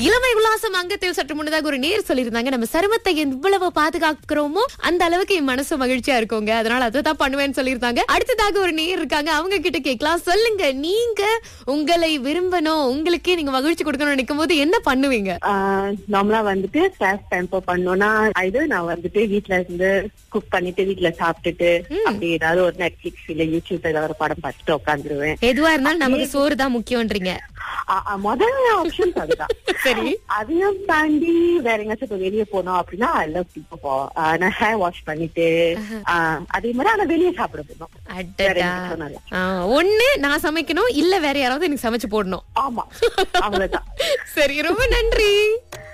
இளமை உல்லாசம் அங்கத்தில் சற்று முன்னதாக ஒரு நேர் சொல்லியிருந்தாங்க நம்ம சருமத்தை எவ்வளவு பாதுகாக்கிறோமோ அந்த அளவுக்கு என் மனசு மகிழ்ச்சியா இருக்குங்க அதனால அதை தான் பண்ணுவேன்னு சொல்லியிருந்தாங்க அடுத்ததாக ஒரு நேர் இருக்காங்க அவங்க கிட்ட கேட்கலாம் சொல்லுங்க நீங்க உங்களை விரும்பணும் உங்களுக்கே நீங்க மகிழ்ச்சி கொடுக்கணும்னு நினைக்கும் போது என்ன பண்ணுவீங்க நார்மலா வந்துட்டு செல்ஃப் டெம்பர் பண்ணோம்னா இது நான் வந்துட்டு வீட்ல இருந்து குக் பண்ணிட்டு வீட்ல சாப்பிட்டுட்டு அப்படி ஏதாவது ஒரு நெட்ஃபிளிக்ஸ் இல்ல யூடியூப் ஏதாவது ஒரு படம் பார்த்துட்டு உட்காந்துருவேன் எதுவா இருந்தாலும் நமக்கு சோறு தான் முக்கியம்ன்றீங்க முதல் ஆப்ஷன் அதுதான் சரி அதையும் தாண்டி வேற எங்கேயாச்சும் இப்ப வெளியே போனோம் அப்படின்னா ஐ லவ் இப்போ நான் ஹேர் வாஷ் பண்ணிட்டு ஆஹ் அதே மாதிரி ஆனா வெளியே சாப்பிட போனோம் வேற அடடா எங்கேயும் சொன்னால. ஆ, ஒண்ணு நான் சமைக்கணும் இல்ல வேற யாராவது எனக்கு சமைச்சு போடணும் ஆமா அவ்வளவுதான் சரி ரொம்ப நன்றி